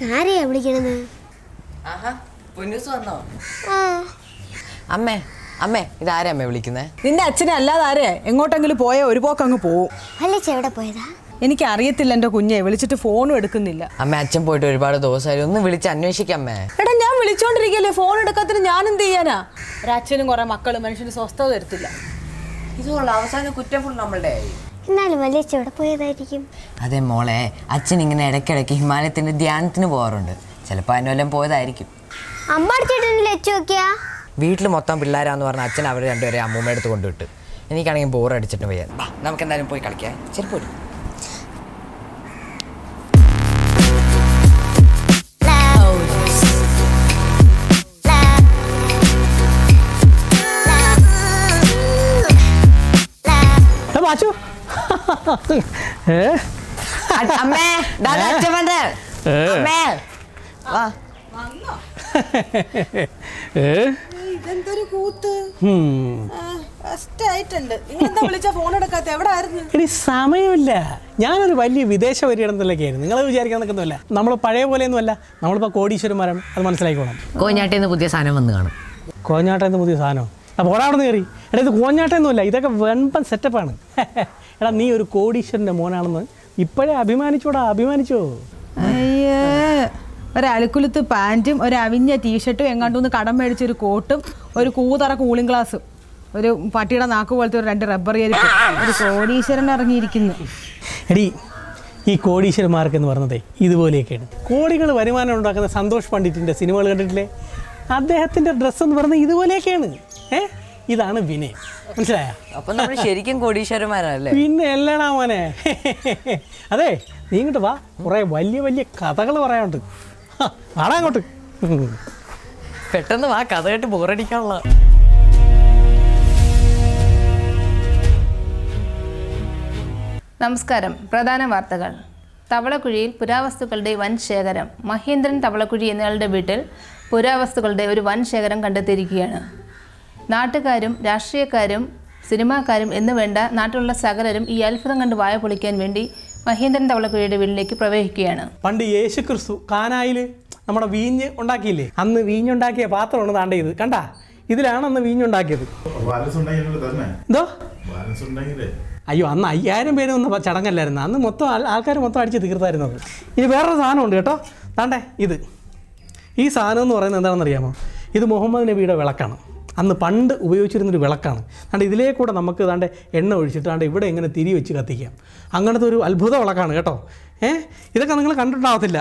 ആരെയാ വിളിക്കണത് ആഹാ പൊന്നൂസ് വന്നോ ആ അമ്മേ അമ്മേ ഇതാരാ അമ്മേ വിളിക്കുന്നേ നിന്റെ അച്ഛനെ അല്ലാതെ ആരെ എങ്ങോട്ടെങ്കിലും പോയ ഒരു പോക്ക് അങ്ങ് പോവും അല്ലച്ച എവിടെ പോയതാ എനിക്ക് അറിയത്തില്ല എൻ്റെ കുഞ്ഞെ വിളിച്ചിട്ട് ഫോണും എടുക്കുന്നില്ല അമ്മ അച്ഛൻ പോയിട്ട് ഒരുപാട് ദിവസമായി ഒന്ന് വിളിച്ച് അന്വേഷിക്കാം അമ്മേ എടാ ഞാൻ വിളിച്ചോണ്ടിരിക്കല്ലേ ഫോൺ എടുക്കാത്തിന് ഞാൻ എന്ത് ചെയ്യാനാ ഒരച്ഛനും കുറെ മക്കളും മനുഷ്യന് സ്വസ്ഥത തരത്തില്ല ഇതുള്ള അവസാന കുറ്റം ഫുൾ നമ്മളുടെ ആയി എന്നാലും വലിയച്ച എവിടെ പോയതായിരിക്കും അതെ മോളെ അച്ഛൻ ഇങ്ങനെ ഇടയ്ക്കിടയ്ക്ക് ഹിമാലയത്തിന്റെ ധ്യാനത്തിന് പോകാറുണ്ട് ചിലപ്പോൾ അതിനെല്ലാം പോയതായിരിക്കും അമ്പാടിച്ചിട്ടില്ല അച്ചു നോക്കിയാ വീട്ടിൽ മൊത്തം പിള്ളേരാന്ന് പറഞ്ഞ അച്ഛൻ അവർ രണ്ടുപേരെ അമ്മൂമ്മ എടുത്ത് കൊണ്ടുവിട്ട് എനിക്കാണെങ്കിൽ ബോർ അടിച്ചിട്ട് വയ്യ വാ, നമുക്ക് എന്തായാലും പോയി കളിക്കാം ചിലപ്പോൾ എടാ മാച്ചു ഏ അമ്മേ ദാ അച്ഛൻ വന്ന് അമ്മേ വാ ഏ ഇതെന്തൊരു കൂത്ത് ഹും. ആയിട്ടുണ്ട് നിങ്ങളെന്താ വിളിച്ച ഫോൺ എടുക്കാത്ത എവിടെ ആയിരുന്നു എടി സമയമില്ല ഞാനൊരു വലിയ വിദേശ പര്യടനത്തിലൊക്കെയായിരുന്നു നിങ്ങൾ വിചാരിക്കാൻ നിൽക്കുന്നില്ല നമ്മൾ പഴയ പോലെയൊന്നുമല്ല നമ്മളിപ്പോൾ കോടീശ്വരന്മാരാണ് അത് മനസ്സിലാക്കിക്കോണം കോഞ്ഞാട്ടിൽ നിന്ന് പുതിയ സാധനം വന്ന് കാണും കോഞ്ഞാട്ടം പുതിയ സാധനം അപ്പോൾ ഓടാ അവിടെ നിന്ന് കയറി എടാ ഇത് കോഞ്ഞാട്ടൊന്നുമല്ല ഇതൊക്കെ വെമ്പൻ സെറ്റപ്പാണ് എടാ നീ ഒരു കോടീശ്വരൻ്റെ മോനാണെന്ന് ഇപ്പോഴേ അഭിമാനിച്ചോടാ അഭിമാനിച്ചോ അയ്യേ ഒരു അലുക്കുലുത്ത് പാൻറ്റും ഒരു അവിഞ്ഞ ടീഷർട്ടും എങ്ങാണ്ടൊന്ന് കടം മേടിച്ചൊരു കോട്ടും ഒരു കൂതറ കൂളിംഗ് ഗ്ലാസും ഒരു പട്ടിയുടെ നാക്ക് പോലത്തെ ഒരു രണ്ട് റബ്ബർ ചെരുപ്പ് ഒരു കോടീശ്വരൻ ഇറങ്ങിയിരിക്കുന്നു എടി ഈ കോടീശ്വരന്മാർക്ക് എന്ന് പറഞ്ഞതേ ഇതുപോലെയൊക്കെയാണ് കോടികൾ വരുമാനം ഉണ്ടാക്കുന്ന സന്തോഷ് പണ്ഡിറ്റിൻ്റെ സിനിമകൾ കണ്ടിട്ടില്ലേ അദ്ദേഹത്തിൻ്റെ ഡ്രസ്സ് എന്ന് പറയുന്നത് ഇതുപോലെയൊക്കെയാണ് ഏ ഇതാണ് വിനയം മനസ്സിലായ അപ്പൊ നമ്മൾ ശരിക്കും കോടീശ്വരന്മാരല്ലേ പിന്നെ എല്ലടാ മോനെ അതെ നീ ഇങ്ങോട്ട് വാ കുറേ വലിയ വലിയ കഥകൾ പറയാനുണ്ട് ഹാ, വാടാ അങ്ങോട്ട് ഉം. പെട്ടെന്ന് വാ കഥ കേട്ട് ബോറടിക്കാനുള്ള നമസ്കാരം പ്രധാന വാർത്തകൾ തവളക്കുഴിയിൽ പുരാവസ്തുക്കളുടെ വൻ ശേഖരം മഹേന്ദ്രൻ തവളക്കുഴി എന്നയാളുടെ വീട്ടിൽ പുരാവസ്തുക്കളുടെ ഒരു വൻ ശേഖരം കണ്ടെത്തിയിരിക്കുകയാണ് നാട്ടുകാരും രാഷ്ട്രീയക്കാരും സിനിമാക്കാരും എന്ന് വേണ്ട നാട്ടിലുള്ള സകലരും ഈ അത്ഭുതം കണ്ട് വായ പൊളിക്കാൻ വേണ്ടി മഹേന്ദ്രൻ തവളക്കുഴിയുടെ വീട്ടിലേക്ക് പ്രവേശിക്കുകയാണ് പണ്ട് യേശു ക്രിസ്തു കാനായിൽ നമ്മുടെ വീഞ്ഞ് ഉണ്ടാക്കിയില്ലേ അന്ന് വീഞ്ഞുണ്ടാക്കിയ പാത്രമാണ് താണ്ട ഇത് കണ്ടാ ഇതിലാണ് അന്ന് വീഞ്ഞുണ്ടാക്കിയത് ബാലൻസ് ഉണ്ടെങ്കിൽ തന്നെ എന്തോ ബാലൻസ് ഉണ്ടെങ്കിലേ അയ്യോ അന്ന് അയ്യായിരം പേര് വന്ന ചടങ്ങല്ലായിരുന്നു അന്ന് മൊത്തം ആൾക്കാർ മൊത്തം അടിച്ച് തീർത്തായിരുന്നത് ഇനി വേറൊരു സാധനമുണ്ട് കേട്ടോ താണ്ടേ ഇത് ഈ സാധനം എന്ന് പറയുന്നത് എന്താണെന്ന് അറിയാമോ ഇത് മുഹമ്മദ് നബിയുടെ വിളക്കാണ് അന്ന് പണ്ട് ഉപയോഗിച്ചിരുന്നൊരു വിളക്കാണ് അതുകൊണ്ട് ഇതിലേ കൂടെ നമുക്ക് താണ്ട് എണ്ണ ഒഴിച്ചിട്ട് താണ്ട് ഇവിടെ ഇങ്ങനെ തിരി വെച്ച് കത്തിക്കാം അങ്ങനത്തെ ഒരു അത്ഭുത വിളക്കാണ് കേട്ടോ ഏ ഇതൊക്കെ നിങ്ങൾ കണ്ടിട്ടുണ്ടാവത്തില്ല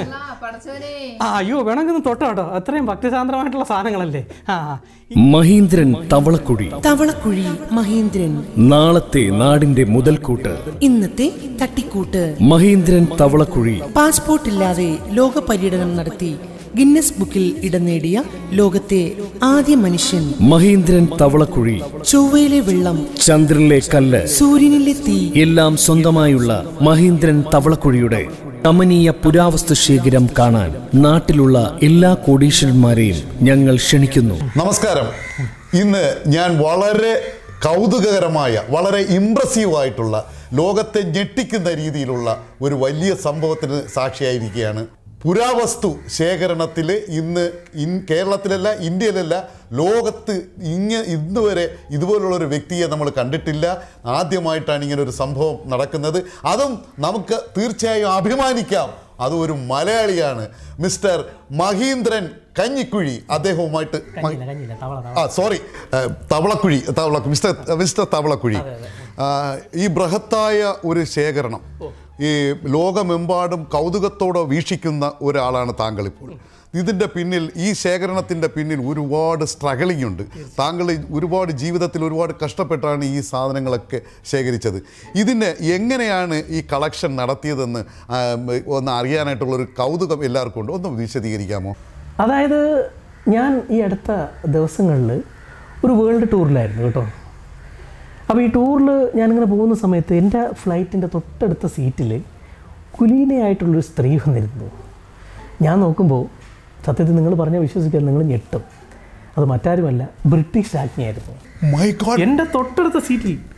ആ അയ്യോ വേണമെങ്കിൽ ഒന്ന് തൊട്ടോ കേട്ടോ അത്രയും ഭക്തിസാന്ദ്രമായിട്ടുള്ള സാധനങ്ങളല്ലേ ആ ആ. മഹീന്ദ്രൻ തവളക്കുഴി തവളക്കുഴി മഹേന്ദ്രൻ നാളത്തെ നാടിന്റെ മുതൽക്കൂട്ട് ഇന്നത്തെ തട്ടിക്കൂട്ട് മഹീന്ദ്രൻ തവളക്കുഴി പാസ്പോർട്ട് ഇല്ലാതെ ലോക പര്യടനം നടത്തി ഗിന്നസ് ബുക്കിൽ ഇടം നേടിയ ലോകത്തെ ആദ്യ മനുഷ്യൻ മഹീന്ദ്രൻ തവളക്കുഴി ചൊവ്വയിലെ വെള്ളം ചന്ദ്രനിലെ കല്ല് സൂര്യനിലെ തീ എല്ലാം സ്വന്തമായുള്ള മഹീന്ദ്രൻ തവളക്കുഴിയുടെ കമനീയ പുരാവസ്തു ശേഖരം കാണാൻ നാട്ടിലുള്ള എല്ലാ കോടീശ്വരന്മാരെയും ഞങ്ങൾ ക്ഷണിക്കുന്നു നമസ്കാരം ഇന്ന് ഞാൻ വളരെ കൗതുകകരമായ വളരെ ഇമ്പ്രസീവ് ആയിട്ടുള്ള ലോകത്തെ ഞെട്ടിക്കുന്ന രീതിയിലുള്ള ഒരു വലിയ സംഭവത്തിന് സാക്ഷിയായിരിക്കുകയാണ് പുരാവസ്തു ശേഖരണത്തിൽ ഇന്ന് ഇൻ കേരളത്തിലല്ല ഇന്ത്യയിലല്ല ലോകത്ത് ഇങ്ങ ഇന്ന് വരെ ഇതുപോലുള്ള ഒരു വ്യക്തിയെ നമ്മൾ കണ്ടിട്ടില്ല ആദ്യമായിട്ടാണ് ഇങ്ങനെ ഒരു സംഭവം നടക്കുന്നത് അതും നമുക്ക് തീർച്ചയായും അഭിമാനിക്കാം അത് ഒരു മലയാളിയാണ് മിസ്റ്റർ മഹീന്ദ്രൻ കഞ്ഞിക്കുഴി അദ്ദേഹവുമായിട്ട് മ- കഞ്ഞില്ല കഞ്ഞില്ല തവള തവള ആ സോറി തവളക്കുഴി തവള മിസ്റ്റർ മിസ്റ്റർ തവളക്കുഴി ആ, ഈ ബൃഹത്തായ ഒരു ശേഖരണം ഈ ലോകമെമ്പാടും കൗതുകത്തോടെ വീക്ഷിക്കുന്ന ഒരാളാണ് താങ്കൾ ഇപ്പോൾ ഇതിൻ്റെ പിന്നിൽ ഈ ശേഖരണത്തിൻ്റെ പിന്നിൽ ഒരുപാട് സ്ട്രഗിളിംഗ് ഉണ്ട് താങ്കൾ ഒരുപാട് ജീവിതത്തിൽ ഒരുപാട് കഷ്ടപ്പെട്ടാണ് ഈ സാധനങ്ങളൊക്കെ ശേഖരിച്ചത് ഇതിന് എങ്ങനെയാണ് ഈ കളക്ഷൻ നടത്തിയതെന്ന് ആ, ഒന്ന് അറിയാനായിട്ടുള്ളൊരു കൗതുകം എല്ലാവർക്കും ഉണ്ട് ഒന്ന് വിശദീകരിക്കാമോ അതായത് ഞാൻ ഈ അടുത്ത ദിവസങ്ങളിൽ ഒരു വേൾഡ് ടൂറിലായിരുന്നു കേട്ടോ അപ്പോൾ ഈ ടൂറിൽ ഞാനിങ്ങനെ പോകുന്ന സമയത്ത് എൻ്റെ ഫ്ലൈറ്റിൻ്റെ തൊട്ടടുത്ത സീറ്റിൽ കുലീനയായിട്ടുള്ളൊരു സ്ത്രീ വന്നിരുന്നു ഞാൻ നോക്കുമ്പോൾ സത്യത്തിൽ നിങ്ങൾ പറഞ്ഞാൽ വിശ്വസിക്കാൻ നിങ്ങൾ ഞെട്ടും അത് മറ്റാരുമല്ല ബ്രിട്ടീഷ് രാജ്ഞിയായിരുന്നു മൈ ഗോഡ് എൻ്റെ തൊട്ടടുത്ത സീറ്റിൽ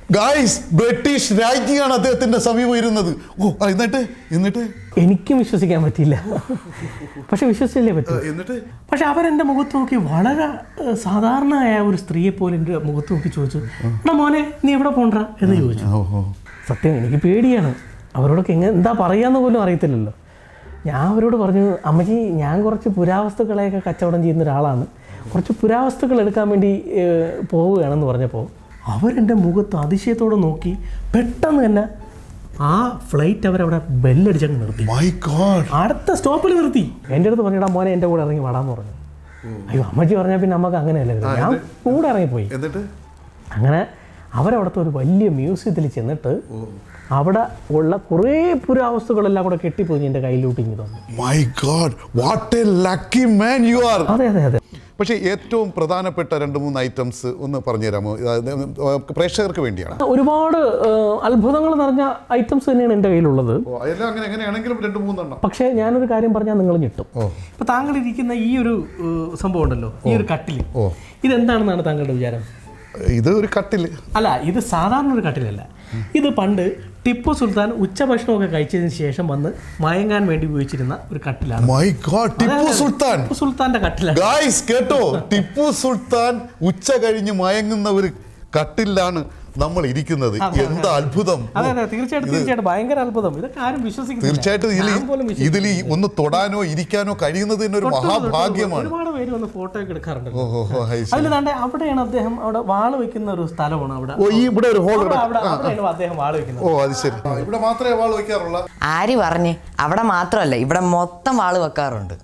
ഗായ്സ് ബ്രിട്ടീഷ് രാജ്ഞിയാണ് അദ്ദേഹത്തിന്റെ സമീപം ഇരുന്നത് ഓ ആ, എന്നിട്ട് എന്നിട്ട് എനിക്കും വിശ്വസിക്കാൻ പറ്റിയില്ല പക്ഷെ വിശ്വസിച്ചല്ലേ പറ്റൂ എന്നിട്ട് പക്ഷെ അവരെൻ്റെ മുഖത്ത് നോക്കി വളരെ ഏഹ്, സാധാരണയായ ഒരു സ്ത്രീയെ പോലെ എൻ്റെ മുഖത്ത് നോക്കി ചോദിച്ചു എടാ മോനെ നീ എവിടെ പോണ്ടാ എന്ന് ചോദിച്ചു ഓഹോ സത്യം എനിക്ക് പേടിയാണ് അവരോടൊക്കെ എങ്ങനെ എന്താ പറയാന്ന് പോലും അറിയത്തില്ലല്ലോ ഞാൻ അവരോട് പറഞ്ഞു അമ്മജി ഞാൻ കുറച്ച് പുരാവസ്തുക്കളെയൊക്കെ കച്ചവടം ചെയ്യുന്ന ഒരാളാണ് കുറച്ച് പുരാവസ്തുക്കൾ എടുക്കാൻ വേണ്ടി ഏഹ്, പോവുകയാണെന്ന് പറഞ്ഞപ്പോൾ അവരെൻ്റെ മുഖത്ത് അതിശയത്തോടെ നോക്കി പെട്ടെന്ന് തന്നെ ആ ഫ്ലൈറ്റ് അവരവിടെ ബെല്ലടിച്ചങ്ങ് നിർത്തി മൈ ഗോഡ് അടുത്ത സ്റ്റോപ്പിൽ നിർത്തി എൻ്റെ അടുത്ത് പറഞ്ഞിടാ മോനെ എൻ്റെ കൂടെ ഇറങ്ങി വാടാന്ന് പറഞ്ഞു അയ്യോ അമ്മച്ചി പറഞ്ഞാൽ പിന്നെ നമുക്ക് അങ്ങനെയല്ലേ ഞാൻ കൂടെ ഇറങ്ങിപ്പോയി എന്നിട്ട് അങ്ങനെ അവരവിടുത്തെ ഒരു വലിയ മ്യൂസിയത്തിൽ ചെന്നിട്ട് അവിടെ ഉള്ള കുറേ പുരാവസ്തുക്കളെല്ലാം കൂടെ കെട്ടിപ്പോയി എൻ്റെ കയ്യിലോട്ട് ഇങ്ങ് തന്നു my God what a lucky man you are അതെ അതെ അതെ പക്ഷേ ഏറ്റവും പ്രധാനപ്പെട്ട രണ്ട് മൂന്ന് ഐറ്റംസ് ഒന്ന് പറഞ്ഞുതരാമോ ഇത് പ്രേക്ഷകർക്ക് വേണ്ടിയാണ് ഒരുപാട് ഏഹ്, അത്ഭുതങ്ങൾ നിറഞ്ഞ ഐറ്റംസ് തന്നെയാണ് എൻ്റെ കയ്യിലുള്ളത് എല്ലാം അങ്ങനെ എങ്ങനെയാണെങ്കിലും രണ്ട് മൂന്നെണ്ണം പക്ഷേ ഞാനൊരു കാര്യം പറഞ്ഞാൽ നിങ്ങൾ ഞെട്ടും ഇപ്പൊ താങ്കൾ ഇരിക്കുന്ന ഈ ഒരു ഏഹ്, സംഭവം ഉണ്ടല്ലോ ഈ ഒരു കട്ടിൽ ഓ. ഇതെന്താണെന്നാണ് താങ്കളുടെ വിചാരം ഇത് ഒരു കട്ടിൽ അല്ല ഇത് സാധാരണ ഒരു കട്ടിലല്ല ഇത് പണ്ട് ടിപ്പു സുൽത്താൻ ഉച്ചഭക്ഷണമൊക്കെ കഴിച്ചതിന് ശേഷം വന്ന് മയങ്ങാൻ വേണ്ടി ഉപയോഗിച്ചിരുന്ന ഒരു കട്ടിലാണ് മൈ ഗോഡ് ടിപ്പു സുൽത്താൻ ടിപ്പു സുൽത്താന്റെ കട്ടിലാണ് ഗായ്സ് കേട്ടോ ടിപ്പു സുൽത്താൻ ഉച്ച കഴിഞ്ഞ് മയങ്ങുന്ന ഒരു കട്ടിലാണ് നമ്മൾ ഇരിക്കുന്നത് എന്താ അത്ഭുതം അതെ അതെ തീർച്ചയായിട്ടും തീർച്ചയായിട്ടും ഭയങ്കര അത്ഭുതം ഇതൊക്കെ ആരും വിശ്വസിക്കുന്നില്ല തീർച്ചയായിട്ടും ഇതിൽ ഞാൻ പോലും ഇതിൽ ഈ ഒന്ന് തൊടാനോ ഇരിക്കാനോ കഴിയുന്നത് തന്നെ ഒരു തൊട്ടു തൊട്ടു മഹാഭാഗ്യമാണ് ഒരുപാട് പേര് വന്ന് ഫോട്ടോ ഒക്കെ എടുക്കാറുണ്ട് ഓ, ഓ, ഓ, അത് ശരി. അതിൽ താണ്ടെ അവിടെയാണ് അദ്ദേഹം അവിടെ വാള് വെക്കുന്ന ഒരു സ്ഥലമാണ് അവിടെ ഓ ഈ ഇവിടെ ഒരു ഹോൾ അവിടെ- അവിടെ- അവിടെയാണ് അദ്ദേഹം വാള് വെക്കുന്നത് ഓ അത് ശരി ഇവിടെ മാത്രമേ വാൾ വയ്ക്കാറുള്ള ആര് പറഞ്ഞ് അവിടെ മാത്രമല്ല ഇവിടെ മൊത്തം വാള് വെക്കാറുണ്ട്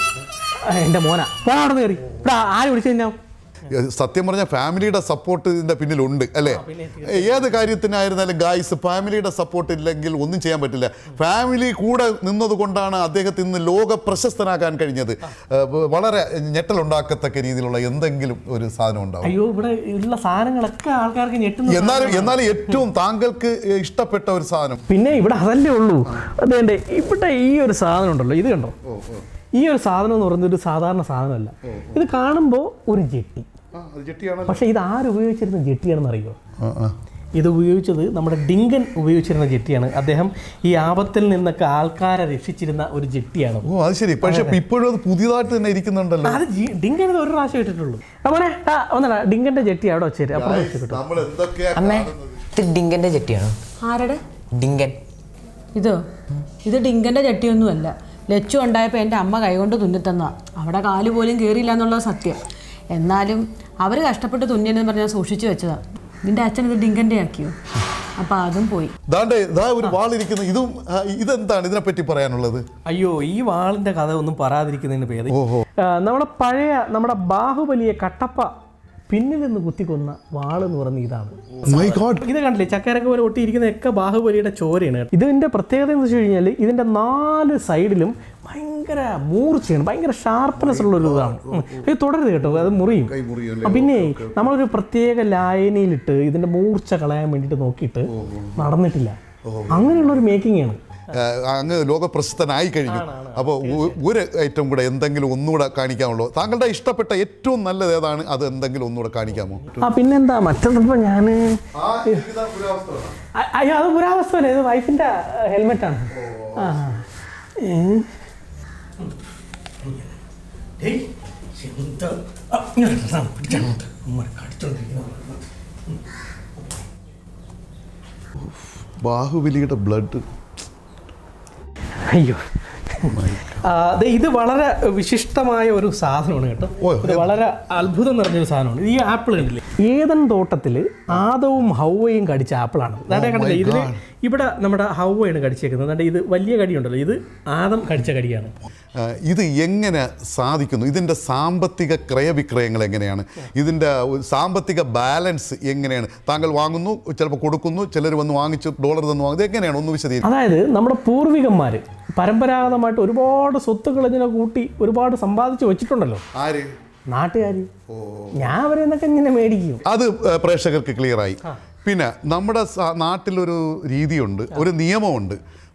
ആ, എന്റെ മോന അവിടെ കയറി ഇവിടെ ആര് വിളിച്ചു കഴിഞ്ഞാൽ സത്യം പറഞ്ഞാൽ ഫാമിലിയുടെ സപ്പോർട്ട് ഇതിന്റെ പിന്നിലുണ്ട് അല്ലേ ഏത് കാര്യത്തിനായിരുന്നാലും ഗായ്സ് ഫാമിലിയുടെ സപ്പോർട്ട് ഇല്ലെങ്കിൽ ഒന്നും ചെയ്യാൻ പറ്റില്ല ഫാമിലി കൂടെ നിന്നത് കൊണ്ടാണ് അദ്ദേഹത്തിന് ഇന്ന് ലോക പ്രശസ്തനാക്കാൻ കഴിഞ്ഞത് ഏഹ് വളരെ ഞെട്ടലുണ്ടാക്കത്തക്ക രീതിയിലുള്ള എന്തെങ്കിലും ഒരു സാധനം ഉണ്ടാവും അയ്യോ ഇവിടെ ഉള്ള സാധനങ്ങളൊക്കെ ആൾക്കാർക്ക് ഞെട്ടുന്നു എന്നാലും എന്നാലും ഏറ്റവും താങ്കൾക്ക് ഇഷ്ടപ്പെട്ട ഒരു സാധനം പിന്നെ ഇവിടെ അതല്ലേ ഉള്ളൂ അതേണ്ട ഇവിടെ ഈ ഒരു സാധനം ഉണ്ടല്ലോ ഇത് കണ്ടോ ഈ ഒരു സാധനം എന്ന് പറയുന്നത് ഒരു സാധാരണ സാധനമല്ല ഇത് കാണുമ്പോൾ ഒരു ജെട്ടി പക്ഷെ ഇത് ആര് ഉപയോഗിച്ചിരുന്ന ജെട്ടിയാണെന്ന് അറിയോ ഇത് ഉപയോഗിച്ചത് നമ്മുടെ ഡിങ്കൻ ഉപയോഗിച്ചിരുന്ന ജെട്ടിയാണ് അദ്ദേഹം ഈ ആപത്തിൽ നിന്നൊക്കെ ആൾക്കാരെ രക്ഷിച്ചിരുന്ന ഒരു ജെട്ടിയാണ് ഓ അത് ശരി പക്ഷെ ഇപ്പോഴും അത് പുതിയതായിട്ട് തന്നെ ഇരിക്കുന്നുണ്ടല്ലോ അത് ജി- ഡിങ്കൻ ഇത് ഒരു പ്രാവശ്യം ഇട്ടിട്ടുള്ളൂ നമ്മളെ ഒന്നല്ല ഡിങ്കന്റെ ജെട്ടി അവിടെ വെച്ചേര് അപ്പുറത്ത് വെച്ച് കിട്ടും നമ്മൾ എന്തൊക്കെയാ അമ്മേ ഇത് ഡിങ്കന്റെ ചെട്ടിയാണോ ആരുടെ ഡിങ്കൻ ഇതോ ഇത് ഡിങ്കന്റെ ചട്ടിയൊന്നുമല്ല ലച്ചു ഉണ്ടായപ്പോൾ എൻ്റെ അമ്മ കൈകൊണ്ട് തുന്നിത്തന്നാ അവിടെ കാല് പോലും കയറിയില്ല എന്നുള്ളത് സത്യം എന്നാലും അവർ കഷ്ടപ്പെട്ട് തുന്നിയെന്ന് പറഞ്ഞാൽ സൂക്ഷിച്ചു വെച്ചതാ നിന്റെ അച്ഛൻ ഇത് ഡിങ്കന്റെ ആക്കിയോ അപ്പം അതും പോയി ദാണ്ടേ ദാ ഒരു വാളിരിക്കുന്നു ഇതും ആ, ഇതെന്താണ് ഇതിനെപ്പറ്റി പറയാനുള്ളത് അയ്യോ ഈ വാളിന്റെ കഥ ഒന്നും പറയാതിരിക്കുന്നതിന് പേര് ഓഹോ. നമ്മുടെ പഴയ നമ്മുടെ ബാഹുബലിയെ കട്ടപ്പ പിന്നിൽ നിന്ന് കുത്തിക്കൊന്ന വാൾ എന്ന് പറയുന്ന ഇതാണ് മൈ ഗോഡ് ഇത് കണ്ടില്ലേ ചക്കരക്ക് പോലെ ഒട്ടിയിരിക്കുന്നതൊക്കെ ബാഹുബലിയുടെ ചോരയാണ് കേട്ടോ. ഇതിന്റെ പ്രത്യേകത എന്ന് വെച്ച് കഴിഞ്ഞാൽ ഇതിന്റെ നാല് സൈഡിലും ഭയങ്കര മൂർച്ചയാണ് ഭയങ്കര ഷാർപ്പ്നെസ് ഉള്ള ഒരു ഇതാണ് ഉം. ഇത് തുടരുത് കേട്ടോ അത് മുറിയും ആ, പിന്നെ നമ്മളൊരു പ്രത്യേക ലായനിയിലിട്ട് ഇതിന്റെ മൂർച്ച കളയാൻ വേണ്ടിയിട്ട് നോക്കിയിട്ട് നടന്നിട്ടില്ല അങ്ങനെയുള്ള ഒരു മേക്കിംഗ് ആണ് ആ, അങ്ങ് ലോകപ്രശസ്തനായി കഴിഞ്ഞു അപ്പോൾ ഒരു ഐറ്റം കൂടെ എന്തെങ്കിലും ഒന്നുകൂടെ കാണിക്കാമുള്ളൂ താങ്കളുടെ ഇഷ്ടപ്പെട്ട ഏറ്റവും നല്ലത് ഏതാണ് അത് എന്തെങ്കിലും ഒന്നുകൂടെ കാണിക്കാമോ ആ പിന്നെന്താ മറ്റൊന്നിപ്പോ ഞാന് അ- അയ്യോ അത് പുരാവസ്തുവല്ലേ ഇത് വൈഫിന്റെ ഹെൽമെറ്റ് ആണ് ആ ഏ? ഏയ്, എന്താ? ആ, ഇങ്ങോട്ട് ഇതാ, പിടിച്ചാ അങ്ങോട്ട്. ഉമ്മ കടിച്ചോണ്ടിരിക്കുന്നു. ബാഹുബലിയുടെ ബ്ലഡ് അയ്യോ ആ, ദേ ഇത് വളരെ വിശിഷ്ടമായ ഒരു സാധനമാണ് കേട്ടോ ഓ, ഇത് വളരെ അത്ഭുതം നിറഞ്ഞൊരു സാധനമാണ് ഈ ആപ്പിൾ കണ്ടില്ലേ ഏതൻ തോട്ടത്തിൽ ആദവും ഹൗവയും കടിച്ച ആപ്പിളാണ് അതായത് കണ്ടില്ലേ ഇതിൽ ഇവിടെ നമ്മുടെ ഹൗവയാണ് കടിച്ചേക്കുന്നത് അതായത് ഇത് വലിയ കടിയുണ്ടല്ലോ ഇത് ആദം കടിച്ച കടിയാണ് ആ, ഇത് എങ്ങനെ സാധിക്കുന്നു ഇതിൻ്റെ സാമ്പത്തിക ക്രയവിക്രയങ്ങൾ എങ്ങനെയാണ് ഇതിൻ്റെ ഒരു സാമ്പത്തിക ബാലൻസ് എങ്ങനെയാണ് താങ്കൾ വാങ്ങുന്നു ചിലപ്പോൾ കൊടുക്കുന്നു ചിലർ വന്ന് വാങ്ങിച്ച് ഡോളർ തന്നു വാങ്ങുന്നു ഇത് എങ്ങനെയാണ് ഒന്ന് വിശദീകരിക്കും അതായത് നമ്മുടെ പൂർവികന്മാർ പരമ്പരാഗതമായിട്ട് ഒരുപാട് സ്വത്തുക്കൾ ഇതിനെ കൂട്ടി ഒരുപാട് സമ്പാദിച്ച് വെച്ചിട്ടുണ്ടല്ലോ ആര് നാട്ടുകാർ ഞാൻ അവരെ നിന്നൊക്കെ ഇങ്ങനെ മേടിക്കും അത് ഏ, പ്രേക്ഷകർക്ക് ക്ലിയറായി പിന്നെ നമ്മുടെ സ- നാട്ടിലൊരു രീതിയുണ്ട് ഒരു നിയമമുണ്ട്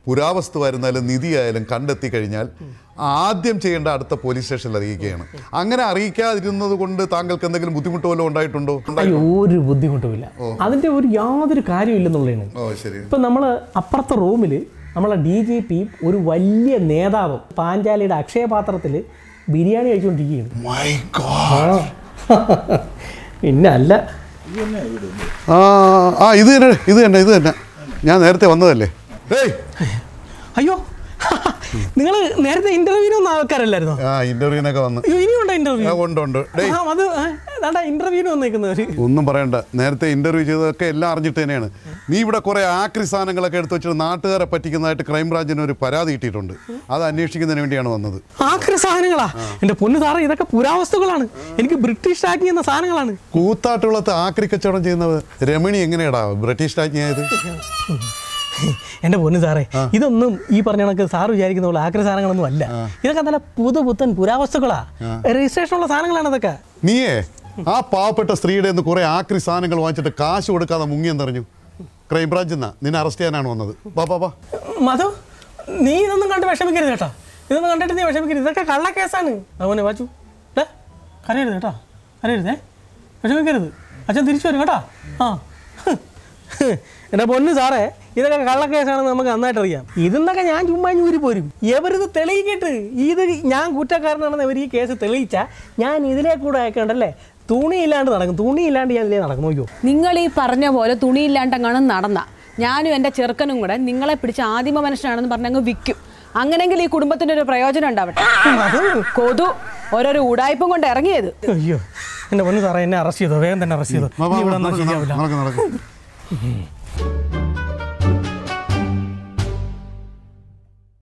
പുരാവസ്തുവായിരുന്നാലും നിധിയായാലും കണ്ടെത്തി കഴിഞ്ഞാൽ ആദ്യം ചെയ്യേണ്ട അടുത്ത പോലീസ് സ്റ്റേഷനിൽ അറിയിക്കുകയാണ് അങ്ങനെ അറിയിക്കാതിരുന്നത് കൊണ്ട് താങ്കൾക്ക് എന്തെങ്കിലും ബുദ്ധിമുട്ട് വല്ലതും ഉണ്ടായിട്ടുണ്ടോ അയ്യോ ഒരു ബുദ്ധിമുട്ടുമില്ല അതിന്റെ ഒരു യാതൊരു കാര്യമില്ലെന്നുള്ളതാണ് ഓ ശരി ഇപ്പം നമ്മൾ അപ്പുറത്തെ റൂമിൽ നമ്മളെ ഡി ജി പി ഒരു വലിയ നേതാവും പാഞ്ചാലിയുടെ അക്ഷയപാത്രത്തിൽ ബിരിയാണി കഴിച്ചുകൊണ്ടിരിക്കുകയാണ് മൈ ഗോഡ് ആ. പിന്നെ അല്ല ആ ആ ഇത് തന്നെ ഇത് തന്നെ ഇത് തന്നെ ഞാൻ നേരത്തെ വന്നതല്ലേ ഏയ് അയ്യോ നിങ്ങൾ നേരത്തെ ഇന്റർവ്യൂവിന് വന്ന ആൾക്കാരല്ലായിരുന്നോ ആ ഇന്റർവ്യൂവിനൊക്കെ വന്ന് അയ്യോ ഇനിയുണ്ടോ ഇന്റർവ്യൂ ആ, ഉണ്ട് ഉണ്ട് ഡേയ് ആ അത് അതാ ഇന്റർവ്യൂവിന് വന്നേക്കുന്നവര് ഒന്നും പറയണ്ട നേരത്തെ ഇന്റർവ്യൂ ചെയ്തതൊക്കെ എല്ലാം അറിഞ്ഞിട്ട് തന്നെയാണ് നീ ഇവിടെ കുറെ ആക്രി സാധനങ്ങളൊക്കെ എടുത്ത് വെച്ചിട്ട് നാട്ടുകാരെ പറ്റിക്കുന്നതായിട്ട് ക്രൈംബ്രാഞ്ചിന് ഒരു പരാതി കിട്ടിയിട്ടുണ്ട് അത് അന്വേഷിക്കുന്നതിന് വേണ്ടിയാണ് വന്നത് ആക്രി സാധനങ്ങളാ എന്റെ പൊന്നു സാറേ ഇതൊക്കെ പുരാവസ്തുക്കളാണ് എനിക്ക് ബ്രിട്ടീഷ് രാജ്ഞി എന്ന സാധനങ്ങളാണ് കൂത്താട്ടുകുളത്ത് ആക്രി കച്ചവടം ചെയ്യുന്നത് രമണി എങ്ങനെയാടാ ബ്രിട്ടീഷ് രാജ്ഞിയായത് എന്റെ പൊന്നു സാറേ ഇതൊന്നും ഈ പറഞ്ഞ കണക്ക് സാർ വിചാരിക്കുന്ന പോലെ ആക്രി സാധനങ്ങളൊന്നും അല്ല ഇതൊക്കെ നല്ല പുതു പുത്തൻ പുരാവസ്തുക്കളാ രജിസ്ട്രേഷൻ ഉള്ള സാധനങ്ങളാണ് ഇതൊക്കെ നീയേ ആ പാവപ്പെട്ട സ്ത്രീയുടെ നിന്ന് കുറെ ആക്രി സാധനങ്ങൾ വാങ്ങിച്ചിട്ട് കാശ് കൊടുക്കാതെ മുങ്ങിയെന്നറിഞ്ഞു ക്രൈംബ്രാഞ്ചിൽ നിന്നാ നിന്നെ അറസ്റ്റ് ചെയ്യാനാണ് വന്നത് ബാ ബാ ബാ മധു നീ ഇതൊന്നും കണ്ട് വിഷമിക്കരുത് കേട്ടോ ഇതൊന്നും കണ്ടിട്ട് നീ വിഷമിക്കരുത് ഇതൊക്കെ കള്ള കേസാണ് അവനെ വാച്ചു ഡേ കരയരുത് കേട്ടോ കരയരുതേ വിഷമിക്കരുത് അച്ഛൻ തിരിച്ചു വരും കേട്ടോ ആ എൻ്റെ പൊന്ന് സാറേ ഇതൊക്കെ കള്ളക്കേസാണെന്ന് നമുക്ക് നന്നായിട്ട് അറിയാം ഇതെന്നൊക്കെ ഞാൻ ചുമ്മാ ഊരി പോരും എവരിത് തെളിയിക്കട്ട് ഇത് ഞാൻ കുറ്റക്കാരനാണെന്ന് ഇവർ ഈ കേസ് തെളിയിച്ചാൽ ഞാൻ ഇതിലേ കൂടെ അയക്കണ്ടല്ലേ തുണിയില്ലാണ്ട് നടക്കും തുണിയില്ലാണ്ട് ഞാൻ ഇതിലേ നടക്കും നോക്കിയോ നിങ്ങൾ ഈ പറഞ്ഞ പോലെ തുണിയില്ലാണ്ടങ്ങാണ് നടന്ന ഞാനും എൻ്റെ ചെറുക്കനും കൂടെ നിങ്ങളെ പിടിച്ച് ആദിമ മനുഷ്യനാണെന്ന് പറഞ്ഞങ്ങ് വിൽക്കും അങ്ങനെങ്കിൽ ഈ കുടുംബത്തിന് ഒരു പ്രയോജനം ഉണ്ടാവട്ടെ കൊതു ഓരോരോ ഉടായ്പം കൊണ്ട് ഇറങ്ങിയത് അയ്യോ എൻ്റെ പൊന്ന് സാറേ എന്നെ അറസ്റ്റ് ചെയ്തോ വേഗം തന്നെ അറസ്റ്റ് ചെയ്തോ ബാ, ബാ, നീ ഇവിടെ നടക്ക്, നിന്നാൽ ശരിയാവില്ല നടക്ക്, നടക്ക്.